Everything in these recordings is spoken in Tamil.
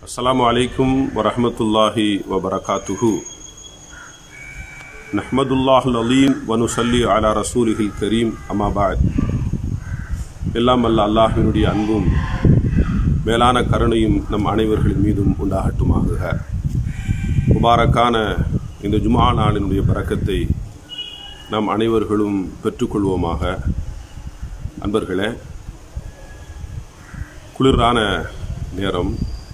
السلام عليكم ورحمة الله وبركاته نحمد الله العليم ونصلي على رسوله الكريم أما بعد எல்லாம் அல்ல அல்லாஹினுடைய அன்பும் மேலான கருணையும் நம் அனைவர்களின் மீதும் உண்டாகட்டுமாக முபாரக்கான இந்த ஜுமா நாளினுடைய பறக்கத்தை நாம் அனைவர்களும் பெற்றுக்கொள்வோமாக அன்பர்களே குளிரான நேரம்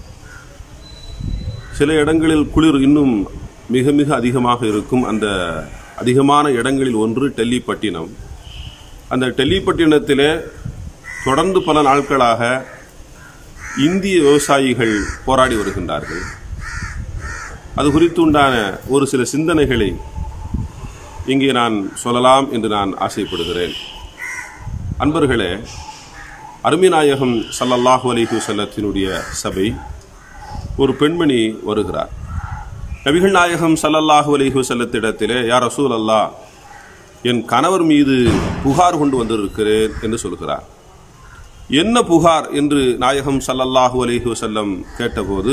சில இடங்களில் குளிர் இன்னும் மிக மிக அதிகமாக இருக்கும் அந்த அதிகமான இடங்களில் ஒன்று டெல்லிப்பட்டினம் அந்த டெல்லிப்பட்டினத்திலே தொடர்ந்து பல நாட்களாக இந்திய விவசாயிகள் போராடி வருகின்றார்கள் அது குறித்து உண்டான ஒரு சில சிந்தனைகளை இங்கே நான் சொல்லலாம் என்று நான் ஆசைப்படுகிறேன் அன்பர்களே அருமிநாயகம் சல்லல்லாஹு அலைஹி வஸல்லத்தினுடைய சபை ஒரு பெண்மணி வருகிறார் நபிகள் நாயகம் சல்லல்லாஹு அலைஹி வஸல்லத்திடத்திலே யார் ரசூல் அல்லாஹ் என் கணவர் மீது புகார் கொண்டு வந்திருக்கிறேன் என்று சொல்கிறார் என்ன புகார் என்று நாயகம் சல்லல்லாஹு அலைஹி வஸல்லம் கேட்டபோது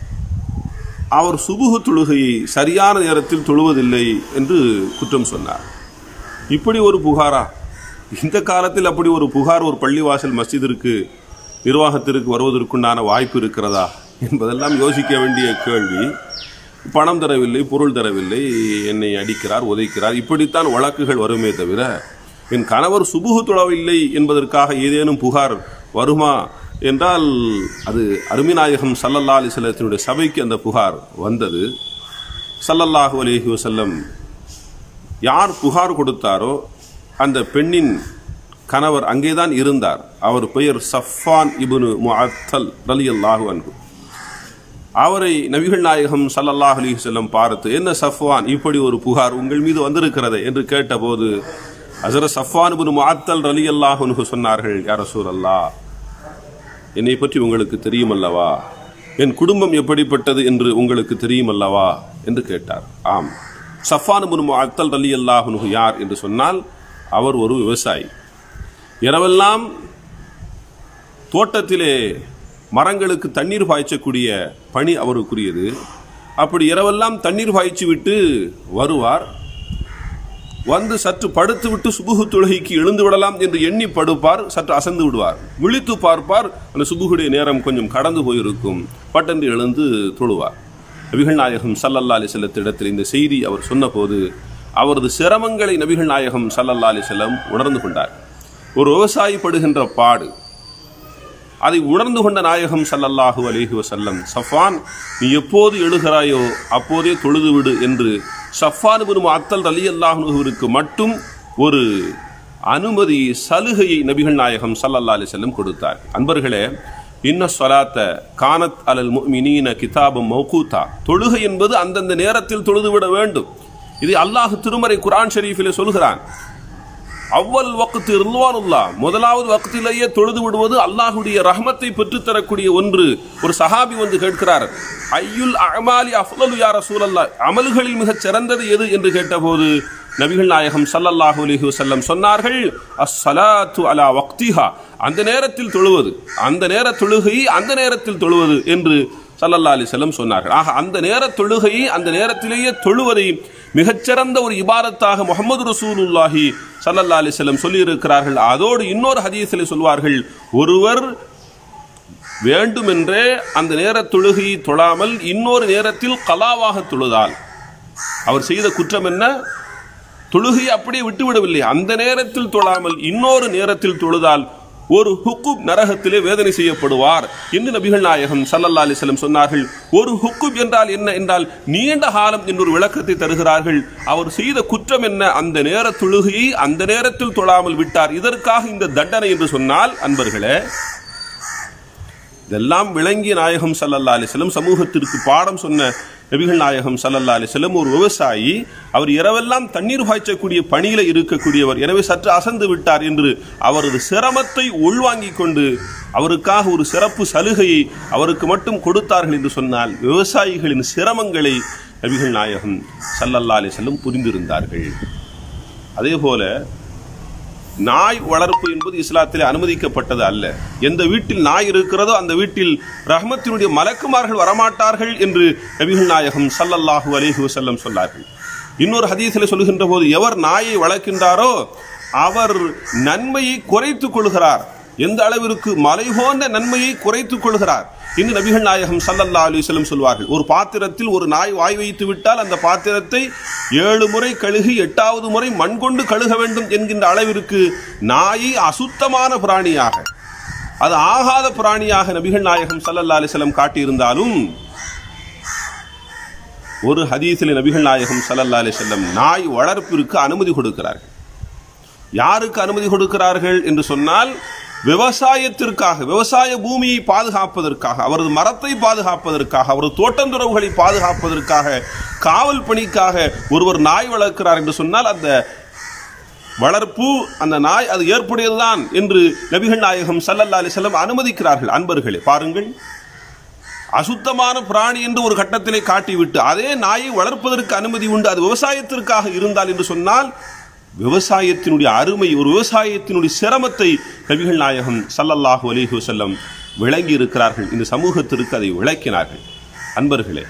அவர் சுபுகு தொழுகையை சரியான நேரத்தில் தொழுவதில்லை என்று குற்றம் சொன்னார் இப்படி ஒரு புகாரா இந்த காலத்தில் அப்படி ஒரு புகார் ஒரு பள்ளிவாசல் மஸ்ஜிதிற்கு நிர்வாகத்திற்கு வருவதற்குண்டான வாய்ப்பு இருக்கிறதா என்பதெல்லாம் யோசிக்க வேண்டிய கேள்வி பணம் தரவில்லை பொருள் தரவில்லை என்னை அடிக்கிறார் உதைக்கிறார் இப்படித்தான் வழக்குகள் வருமே தவிர என் கணவர் சுபுகு தொழவில்லை என்பதற்காக ஏதேனும் புகார் வருமா என்றால் அது அருமிநாயகம் சல்லல்லா அலிசல்லத்தினுடைய சபைக்கு அந்த புகார் வந்தது சல்லல்லாஹு அலிஹி வசல்லம் யார் புகார் கொடுத்தாரோ அந்த பெண்ணின் கணவர் அங்கேதான் இருந்தார் அவர் பெயர் சஃபான் இபுனு முஅத்தல் ரலி அல்லாஹு அன்பு அவரை நபிகள் நாயகம் சல்லல்லாஹ் அலி செல்லம் பார்த்து என்ன சஃப்வான் இப்படி ஒரு புகார் உங்கள் மீது வந்திருக்கிறது என்று கேட்டபோது அசர சஃப்வான் இபுனு முஅத்தல் ரலி அல்லாஹு சொன்னார்கள் யார் ரசூல் அல்லாஹ் என்னை பற்றி உங்களுக்கு தெரியும் அல்லவா என் குடும்பம் எப்படிப்பட்டது என்று உங்களுக்கு தெரியும் அல்லவா என்று கேட்டார் ஆம் சஃபான் முன் அத்தல் அலி அல்லாஹுனு யார் என்று சொன்னால் அவர் ஒரு விவசாயி இரவெல்லாம் தோட்டத்திலே மரங்களுக்கு தண்ணீர் பாய்ச்சக்கூடிய பணி அவருக்குரியது அப்படி இரவெல்லாம் தண்ணீர் பாய்ச்சி விட்டு வருவார் வந்து சற்று படுத்து விட்டு சுபுகு தொழுகைக்கு எழுந்து விடலாம் என்று எண்ணி படுப்பார் சற்று அசந்து விடுவார் விழித்து பார்ப்பார் அந்த சுபுகுடைய நேரம் கொஞ்சம் கடந்து போயிருக்கும் பட்டென்று எழுந்து தொழுவார் நபிகள் நாயகம் சல்லல்லா அலி செல்லத்திடத்தில் இந்த செய்தி அவர் சொன்னபோது அவரது சிரமங்களை நபிகள் நாயகம் சல்லல்லா அலி செல்லம் உணர்ந்து கொண்டார் ஒரு விவசாயி படுகின்ற பாடு அதை உணர்ந்து கொண்ட நாயகம் சல்லல்லாஹு அலிஹி வசல்லம் சஃபான் நீ எப்போது எழுகிறாயோ அப்போதே தொழுது விடு என்று சஃபான் பின் அத்தல் அலி அல்லாஹுவிற்கு மட்டும் ஒரு அனுமதி சலுகையை நபிகள் நாயகம் சல்லல்லா அலி செல்லம் கொடுத்தார் அன்பர்களே இன்ன சொலாத்த கானத் அலல் மினீன கிதாபம் மௌகூத்தா தொழுகை என்பது அந்தந்த நேரத்தில் தொழுதுவிட வேண்டும் இது அல்லாஹ் திருமறை குரான் ஷரீஃபிலே சொல்கிறான் அவ்வல் வக்து ரில்வானுல்லா முதலாவது வக்திலேயே தொழுது விடுவது அல்லாஹுடைய ரஹமத்தை பெற்றுத்தரக்கூடிய ஒன்று ஒரு சஹாபி வந்து கேட்கிறார் ஐயுல் அமாலி அஃலலு யார சூழல்லா அமல்களில் மிகச் சிறந்தது எது என்று கேட்டபோது நபிகள் நாயகம் சல்லல்லாஹு அலிஹி வசல்லம் சொன்னார்கள் அஸ்ஸலாத்து அலா வக்திஹா அந்த நேரத்தில் தொழுவது அந்த நேர தொழுகை அந்த நேரத்தில் தொழுவது என்று சல்லல்லா அலி செல்லம் சொன்னார்கள் ஆக அந்த நேர தொழுகையை அந்த நேரத்திலேயே தொழுவதை மிகச்சிறந்த ஒரு இபாரத்தாக முகமது ரசூலுல்லாஹி சல்லல்லா அலி செல்லம் சொல்லியிருக்கிறார்கள் அதோடு இன்னொரு ஹதீஸில் சொல்வார்கள் ஒருவர் வேண்டுமென்றே அந்த நேர தொழுகையை தொழாமல் இன்னொரு நேரத்தில் கலாவாக தொழுதால் அவர் செய்த குற்றம் என்ன தொழுகையை அப்படியே விட்டுவிடவில்லை அந்த நேரத்தில் தொழாமல் இன்னொரு நேரத்தில் தொழுதால் ஒரு ஹுக்குப் நரகத்திலே வேதனை செய்யப்படுவார் என்று நபிகள் நாயகம் சல்லல்லா அலிஸ்லம் சொன்னார்கள் ஒரு ஹுக்குப் என்றால் என்ன என்றால் நீண்ட காலம் என்றொரு விளக்கத்தை தருகிறார்கள் அவர் செய்த குற்றம் என்ன அந்த நேர தொழுகையை அந்த நேரத்தில் தொழாமல் விட்டார் இதற்காக இந்த தண்டனை என்று சொன்னால் அன்பர்களே இதெல்லாம் விளங்கிய நாயகம் சல்லல்லா அலிஸ்லம் சமூகத்திற்கு பாடம் சொன்ன நபிகள் நாயகம் சல்லல்லா அலிஸ்லம் ஒரு விவசாயி அவர் இரவெல்லாம் தண்ணீர் பாய்ச்சக்கூடிய பணியில இருக்கக்கூடியவர் எனவே சற்று அசந்து விட்டார் என்று அவரது சிரமத்தை உள்வாங்கிக் கொண்டு அவருக்காக ஒரு சிறப்பு சலுகையை அவருக்கு மட்டும் கொடுத்தார்கள் என்று சொன்னால் விவசாயிகளின் சிரமங்களை நபிகள் நாயகம் சல்லல்லா அலிஸ்லம் புரிந்திருந்தார்கள் அதே போல நாய் வளர்ப்பு என்பது இஸ்லாத்திலே அனுமதிக்கப்பட்டது அல்ல எந்த வீட்டில் நாய் இருக்கிறதோ அந்த வீட்டில் ரஹ்மத்தினுடைய மலக்குமார்கள் வரமாட்டார்கள் என்று நபிகள் நாயகம் ஸல்லல்லாஹு அலைஹி வஸல்லம் சொன்னார்கள் இன்னொரு ஹதீஸில் சொல்கின்ற போது எவர் நாயை வளர்க்கின்றாரோ அவர் நன்மையை குறைத்துக் கொள்கிறார் எந்த அளவிற்கு மலை போன்ற நன்மையை குறைத்துக் கொள்கிறார் இன்று நபிகள் நாயகம் ஸல்லல்லாஹு அலைஹி வஸல்லம் சொல்வார்கள் ஒரு பாத்திரத்தில் ஒரு நாய் வாய் வைத்து விட்டால் அந்த பாத்திரத்தை ஏழு முறை கழுகி எட்டாவது முறை மண் கொண்டு கழுக வேண்டும் என்கின்ற அளவிற்கு நாயை அசுத்தமான பிராணியாக அது ஆகாத பிராணியாக நபிகள் நாயகம் ஸல்லல்லாஹு அலைஹி வஸல்லம் காட்டியிருந்தாலும் ஒரு ஹதீஸில் நபிகள் நாயகம் ஸல்லல்லாஹு அலைஹி வஸல்லம் நாய் வளர்ப்பிற்கு அனுமதி கொடுக்கிறார்கள் யாருக்கு அனுமதி கொடுக்கிறார்கள் என்று சொன்னால் விவசாயத்திற்காக விவசாய பூமியை பாதுகாப்பதற்காக அவரது மரத்தை பாதுகாப்பதற்காக அவரது தோட்டந்துறவுகளை பாதுகாப்பதற்காக காவல் பணிக்காக ஒருவர் நாய் வளர்க்கிறார் என்று சொன்னால் அந்த வளர்ப்பு அந்த நாய் அது ஏற்புடையதுதான் என்று நபிகள் நாயகம் ஸல்லல்லாஹு அலைஹி வஸல்லம் அனுமதிக்கிறார்கள் அன்பர்களே பாருங்கள் அசுத்தமான பிராணி என்று ஒரு கட்டத்திலே காட்டிவிட்டு அதே நாயை வளர்ப்பதற்கு அனுமதி உண்டு அது விவசாயத்திற்காக இருந்தால் என்று சொன்னால் விவசாயத்தினுடைய அருமை ஒரு விவசாயத்தினுடைய சிரமத்தை நபிகள் நாயகம் ஸல்லல்லாஹு அலைஹி வஸல்லம் விளங்கி இருக்கிறார்கள் இந்த சமூகத்திற்கு அதை விளக்கினார்கள் அன்பர்களே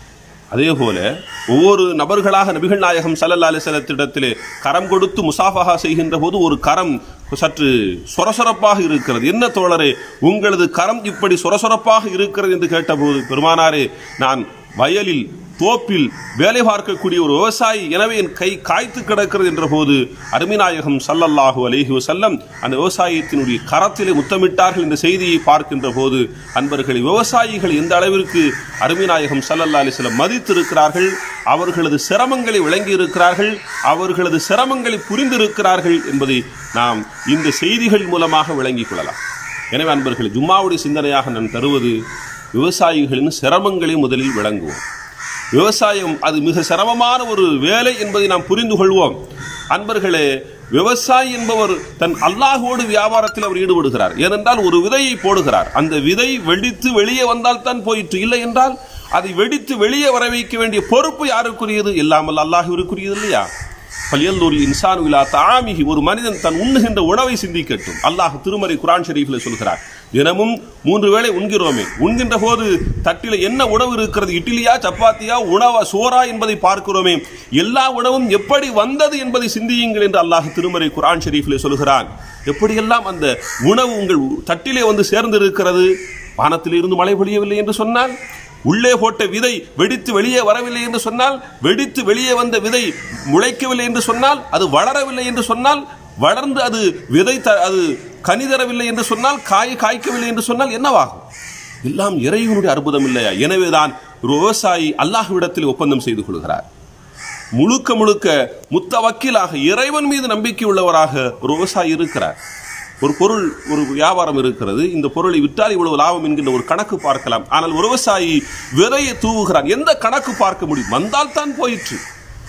அதே போல ஒவ்வொரு நபர்களாக நபிகள் நாயகம் ஸல்லல்லாஹு அலைஹி வஸல்லத்திடத்திலே கரம் கொடுத்து முசாஃபஹா செய்கின்ற போது ஒரு கரம் சற்று சொரசொரப்பாக இருக்கிறது என்ன தோழரே உங்களது கரம் இப்படி சொரசொரப்பாக இருக்கிறது என்று கேட்டபோது பெருமானாரே நான் வயலில் தோப்பில் வேலை பார்க்கக்கூடிய ஒரு விவசாயி எனவே என் கை காய்த்து கிடக்கிறது என்ற போது அருமிநாயகம் ஸல்லல்லாஹு அலைஹி வஸல்லம் அந்த விவசாயத்தினுடைய கரத்திலே முத்தமிட்டார்கள் என்ற செய்தியை பார்க்கின்ற போது அன்பர்கள் விவசாயிகள் எந்த அளவிற்கு அருமிநாயகம் ஸல்லல்லாஹு அலைஹி வஸல்லம் மதித்திருக்கிறார்கள் அவர்களது சிரமங்களை விளங்கி இருக்கிறார்கள் அவர்களது சிரமங்களை புரிந்திருக்கிறார்கள் என்பதை நாம் இந்த செய்திகள் மூலமாக விளங்கிக் கொள்ளலாம் எனவே அன்பர்கள் ஜும்மாவுடைய சிந்தனையாக நான் தருவது விவசாயிகளின் சிரமங்களை முதலில் விளங்குவோம் விவசாயம் அது மிக சிரமமான ஒரு வேலை என்பதை நாம் புரிந்து கொள்வோம் அன்பர்களே விவசாயி என்பவர் தன் அல்லாஹோடு வியாபாரத்தில் அவர் ஈடுபடுகிறார் ஏனென்றால் ஒரு விதையை போடுகிறார் அந்த விதை வெடித்து வெளியே வந்தால் தான் போயிற்று இல்லை என்றால் அதை வெடித்து வெளியே வர வைக்க வேண்டிய பொறுப்பு யாருக்குரியது இல்லாமல் அல்லாஹிற்குரியது இல்லையா பலியல்லூரில் இன்சான் விழா தாமிகி ஒரு மனிதன் தன் உண்ணுகின்ற உணவை சிந்திக்கட்டும் அல்லாஹ் திருமறை குரான் ஷெரீஃபில் சொல்கிறார் தினமும் மூன்று வேளை உண்கிறோமே உண்கின்ற போது தட்டில என்ன உணவு இருக்கிறது இட்லியா சப்பாத்தியா உணவா சோறா என்பதை பார்க்கிறோமே எல்லா உணவும் எப்படி வந்தது என்பதை சிந்தியுங்கள் என்று அல்லாஹ் திருமறை குரான் ஷெரீஃபில் சொல்கிறான் எப்படியெல்லாம் அந்த உணவு உங்கள் தட்டிலே வந்து சேர்ந்திருக்கிறது வானத்தில் இருந்து மழை பொழியவில்லை என்று சொன்னால் உள்ளே போட்ட விதை வெடித்து வெளியே வரவில்லை என்று சொன்னால் வெடித்து வெளியே வந்த விதை முளைக்கவில்லை என்று சொன்னால் அது வளரவில்லை என்று சொன்னால் வளர்ந்து அது விதை த- அது கனி தரவில்லை என்று சொன்னால் காய் காய்க்கவில்லை என்று சொன்னால் என்னவாகும் எல்லாம் இறைவனுடைய அற்புதம் இல்லையா எனவேதான் ஒரு விவசாயி அல்லாஹ்விடத்தில் ஒப்பந்தம் செய்து கொள்கிறார் முழுக்க முழுக்க முத்த வக்கீலாக இறைவன் மீது நம்பிக்கை உள்ளவராக ஒரு விவசாயி இருக்கிறார் ஒரு பொருள் ஒரு வியாபாரம் இருக்கிறது இந்த பொருளை விற்றால் இவ்வளவு லாபம் என்கின்ற ஒரு கணக்கு பார்க்கலாம் ஆனால் ஒரு விவசாயி விதையை தூவுகிறான் எந்த கணக்கு பார்க்க முடியும் வந்தால் தான் போயிற்று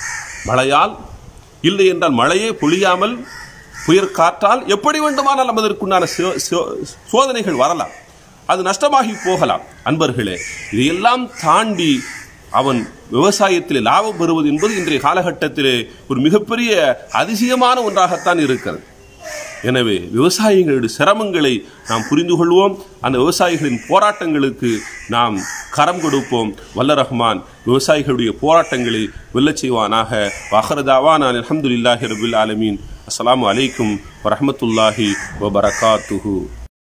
மழையால் இல்லை என்றால் மழையே பொழியாமல் புயற் காற்றால் எப்படி வேண்டுமானால் அதற்குண்டான சோ- சோ- சோதனைகள் வரலாம் அது நஷ்டமாகி போகலாம் அன்பர்களே இதையெல்லாம் தாண்டி அவன் விவசாயத்தில் லாபம் பெறுவது என்பது இன்றைய காலகட்டத்திலே ஒரு மிகப்பெரிய அதிசயமான ஒன்றாகத்தான் இருக்கிறது எனவே விவசாயிகளுடைய சிரமங்களை நாம் புரிந்து கொள்வோம் அந்த விவசாயிகளின் போராட்டங்களுக்கு நாம் கரம் கொடுப்போம் வல்ல ரஹ்மான் விவசாயிகளுடைய போராட்டங்களை வெல்லச் செய்வானாக வஹரதாவான் அலமதுல்லாஹி ரபுல் ஆலமீன் அஸ்ஸலாமு அலைக்கும் வரஹ்மத்துல்லாஹி வபரகாத்துஹு